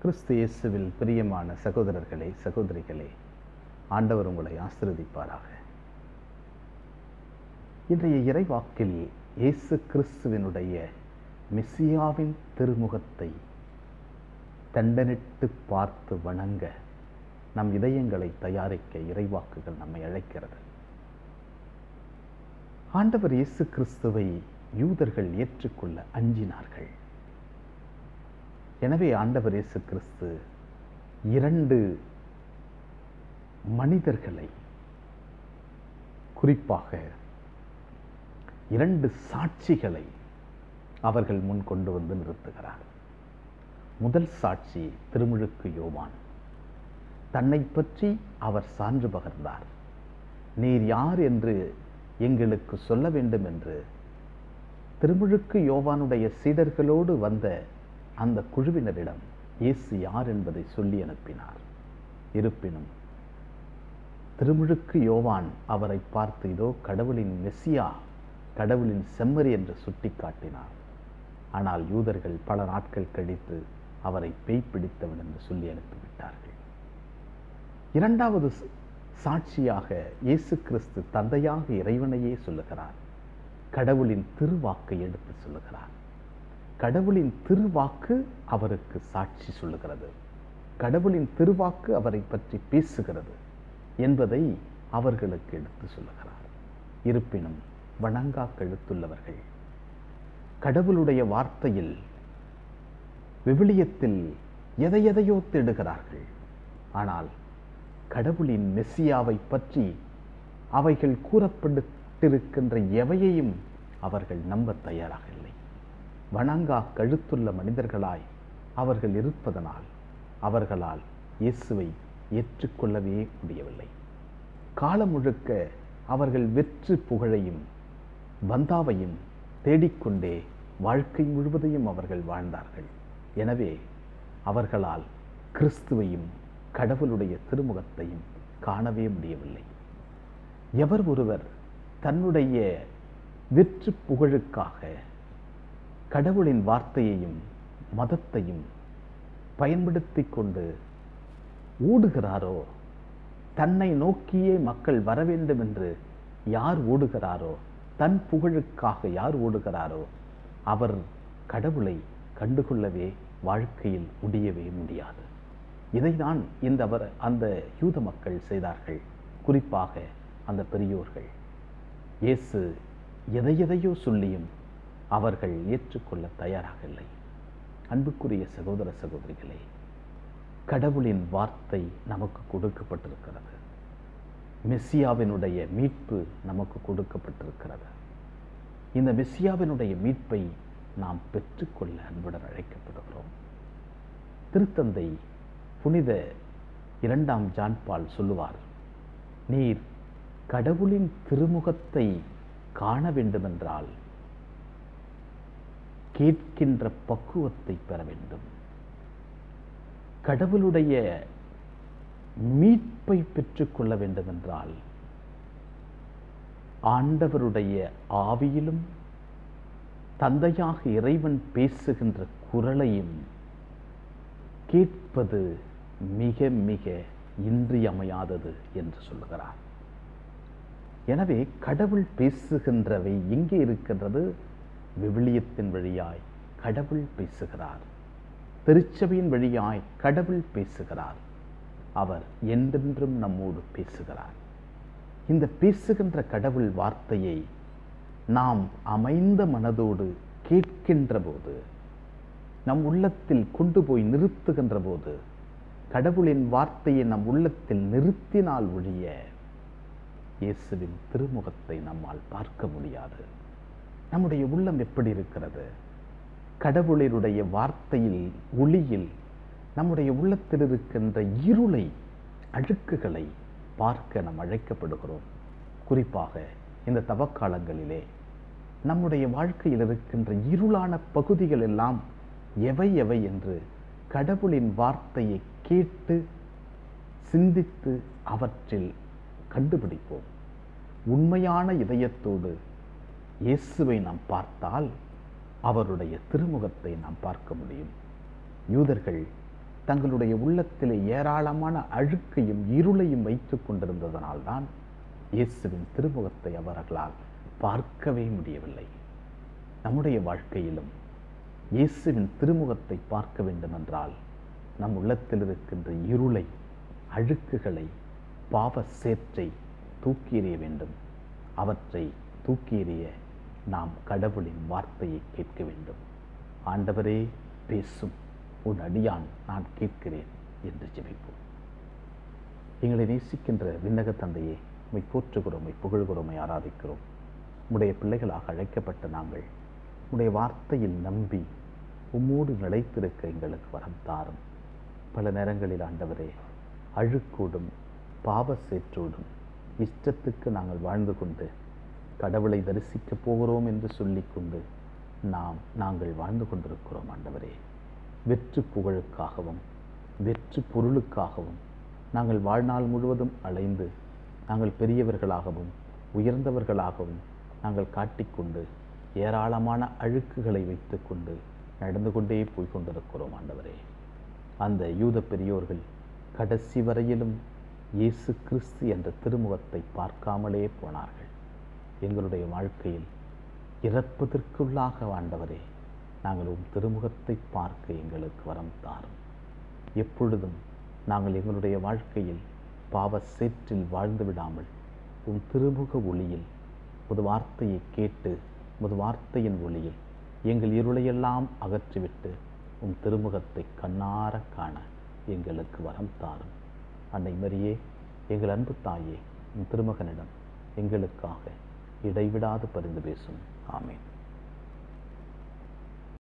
கிறிஸ்து இயேசுவில் பிரியமான சகோதரர்களே சகோதரிகளே ஆண்டவர் உங்களை ஆசீர்வதிப்பாராக இன்றைய இறைவாக்கில் இயேசு கிறிஸ்துவினுடைய மெசியாவின் திருமுகத்தை தண்டனிட்டு பார்த்து வணங்க நம் இதயங்களை தயாரிக்க இறைவாக்குகள் நம்மை அழைக்கிறது ஆண்டவர் இயேசு கிறிஸ்துவை யூதர்கள் ஏற்றுக்கொள்ள அஞ்சினார்கள் எனவே ஆண்டவர் இயேசு கிறிஸ்து இரண்டு மனிதர்களை குறிப்பாக இரண்டு சாட்சிகளை அவர்கள் முன் கொண்டு வந்து நிறுத்துகிறார் முதல் சாட்சி திருமுழுக்கு யோவான் தன்னை பற்றி அவர் சான்று பகர்ந்தார் நீர் யார் என்று எங்களுக்கு சொல்ல வேண்டும் என்று திருமுழுக்கு யோவானுடைய சீடர்களோடு வந்த அந்த குழுவினரிடம் இயேசு யார் என்பதை சொல்லி அனுப்பினார் இருப்பினும் திருமுழுக்கு யோவான் அவரை பார்த்து இதோ கடவுளின் மெஸ்ஸியா கடவுளின் செம்மறி என்று சுட்டிக்காட்டினார் ஆனால் யூதர்கள் பல நாட்கள் கழித்து அவரை பேய் பிடித்தவன் என்று சொல்லி அனுப்பிவிட்டார்கள் இரண்டாவது சாட்சியாக இயேசு கிறிஸ்து தந்தையாக இறைவனையே சொல்லுகிறார் கடவுளின் திருவாக்கை எடுத்து சொல்லுகிறார் கடவுளின் திருவாக்கு அவருக்கு சாட்சி சொல்லுகிறது கடவுளின் திருவாக்கு அவரை பற்றி பேசுகிறது என்பதை அவர்களுக்கு எடுத்து சொல்லுகிறார் இருப்பினும் வணங்கா கழுத்துள்ளவர்கள் கடவுளுடைய வார்த்தையில் விவிலியத்தில் எதை எதையோ தேடுகிறார்கள் ஆனால் கடவுளின் மெஸ்ஸியாவை பற்றி அவைகள் கூறப்பட்டிருக்கின்ற எவையையும் அவர்கள் நம்ப தயாராக இல்லை வணங்கா கழுத்துள்ள மனிதர்களாய் அவர்கள் இருப்பதனால் அவர்களால் இயேசுவை ஏற்றுக்கொள்ளவே முடியவில்லை காலம் முழுக்க அவர்கள் வெற்று புகழையும் பந்தாவையும் தேடிக்கொண்டே வாழ்க்கை முழுவதையும் அவர்கள் வாழ்ந்தார்கள் எனவே அவர்களால் கிறிஸ்துவையும் கடவுளுடைய திருமுகத்தையும் காணவே முடியவில்லை எவர் ஒருவர் தன்னுடைய வெற்று புகழுக்காக கடவுளின் வார்த்தையையும் மதத்தையும் பயன்படுத்தி கொண்டு ஓடுகிறாரோ தன்னை நோக்கியே மக்கள் வர வேண்டும் என்று யார் ஓடுகிறாரோ தன் புகழுக்காக யார் ஓடுகிறாரோ அவர் கடவுளை கண்டுகொள்ளவே வாழ்க்கையில் முடியவே முடியாது இதைதான் இந்த அவர் அந்த யூத மக்கள் செய்தார்கள் குறிப்பாக அந்த பெரியோர்கள் இயேசு எதை எதையோ சொல்லியும் அவர்கள் ஏற்றுக்கொள்ள தயாராக இல்லை அன்புக்குரிய சகோதர சகோதரிகளே கடவுளின் வார்த்தை நமக்கு கொடுக்கப்பட்டிருக்கிறது மெஸ்ஸியாவினுடைய மீட்பு நமக்கு கொடுக்கப்பட்டிருக்கிறது இந்த மெஸ்ஸியாவினுடைய மீட்பை நாம் பெற்றுக்கொள்ள அன்புடன் அழைக்கப்படுகிறோம் திருத்தந்தை புனித இரண்டாம் ஜான்பால் சொல்லுவார் நீர் கடவுளின் திருமுகத்தை காண வேண்டுமென்றால் கேட்கின்ற பக்குவத்தை பெற வேண்டும் கடவுளுடைய மீட்பை பெற்றுக்கொள்ள வேண்டுமென்றால் ஆண்டவருடைய ஆவியிலும் தந்தையாக இறைவன் பேசுகின்ற குரலையும் கேட்பது மிக மிக இன்றியமையாதது என்று சொல்லுகிறார் எனவே கடவுள் பேசுகின்றவை எங்கே இருக்கின்றது விவிலியத்தின் வழியாய் கடவுள் பேசுகிறார் திருச்சபையின் வழியாய் கடவுள் பேசுகிறார் அவர் என்றென்றும் நம்மோடு பேசுகிறார் இந்த பேசுகின்ற கடவுள் வார்த்தையை நாம் அமைந்த மனதோடு கேட்கின்ற போது நம் உள்ளத்தில் கொண்டு போய் நிறுத்துகின்ற போது கடவுளின் வார்த்தையை நம் உள்ளத்தில் நிறுத்தினால் ஒழிய இயேசுவின் திருமுகத்தை நம்மால் பார்க்க முடியாது நம்முடைய உள்ளம் எப்படி இருக்கிறது கடவுளினுடைய வார்த்தையில் ஒளியில் நம்முடைய உள்ளத்தில் இருக்கின்ற இருளை அழுக்குகளை பார்க்க நாம் அழைக்கப்படுகிறோம் குறிப்பாக இந்த தவக்காலங்களிலே நம்முடைய வாழ்க்கையில் இருக்கின்ற இருளான பகுதிகள் எல்லாம் எவை எவை என்று கடவுளின் வார்த்தையை கேட்டு சிந்தித்து அவற்றில் கண்டுபிடிப்போம் உண்மையான இதயத்தோடு இயேசுவை நாம் பார்த்தால் அவருடைய திருமுகத்தை நாம் பார்க்க முடியும் யூதர்கள் தங்களுடைய உள்ளத்திலே ஏராளமான அழுக்கையும் இருளையும் வைத்துக் கொண்டிருந்ததனால்தான் இயேசுவின் திருமுகத்தை அவர்களால் பார்க்கவே முடியவில்லை நம்முடைய வாழ்க்கையிலும் இயேசுவின் திருமுகத்தை பார்க்க வேண்டுமென்றால் நம் உள்ளத்தில் இருக்கின்ற இருளை அழுக்குகளை பாவ சேற்றை தூக்கி எறிய வேண்டும் அவற்றை தூக்கி எறிய நாம் கடவுளின் வார்த்தையை கேட்க வேண்டும் ஆண்டவரே பேசும் உன் அடியான் நான் கேட்கிறேன் என்று ஜெபிப்போம் எங்களை நேசிக்கின்ற விண்ணக தந்தையே உம்மை போற்றுகிறோம் உம்மை புகழ்கிறோம் உம்மை ஆராதிக்கிறோம் உம்முடைய பிள்ளைகளாக அழைக்கப்பட்ட நாங்கள் உம்முடைய வார்த்தையில் நம்பி உம்மோடு நிலைத்திருக்க எங்களுக்கு வரம் தாரும் பல நேரங்களில் ஆண்டவரே அழுக்கோடும் பாவ சேற்றோடும் இஷ்டத்துக்கு நாங்கள் வாழ்ந்து கொண்டு கடவுளை தரிசிக்கப் போகிறோம் என்று சொல்லிக்கொண்டு நாம் நாங்கள் வாழ்ந்து கொண்டிருக்கிறோம் ஆண்டவரே வெற்று புகழுக்காகவும் வெற்று பொருளுக்காகவும் நாங்கள் வாழ்நாள் முழுவதும் அலைந்து நாங்கள் பெரியவர்களாகவும் உயர்ந்தவர்களாகவும் நாங்கள் காட்டிக்கொண்டு ஏராளமான அழுக்குகளை வைத்துக்கொண்டு நடந்து கொண்டே போய் கொண்டிருக்கிறோம் ஆண்டவரே அந்த யூத பெரியோர்கள் கடைசி வரையிலும் இயேசு கிறிஸ்து என்ற திருமுகத்தை பார்க்காமலே போனார்கள் எங்களுடைய வாழ்க்கையில் இறப்பதற்குள்ளாக ஆண்டவரே நாங்கள் உம் திருமுகத்தை பார்க்க எங்களுக்கு வரம் தாரும் எப்பொழுதும் நாங்கள் எங்களுடைய வாழ்க்கையில் பாவ சேற்றில் வாழ்ந்து விடாமல் உம் திருமுக ஒளியில் ஒரு வார்த்தையை கேட்டு ஒரு வார்த்தையின் ஒளியில் எங்கள் இருளையெல்லாம் அகற்றிவிட்டு உம் திருமுகத்தை கண்ணார காண எங்களுக்கு வரம் தாரும் அன்னை மரியே எங்கள் அன்பு தாயே உம் திருமகனிடம் எங்களுக்காக இடைவிடாது பரிந்து பேசும் ஆமேன்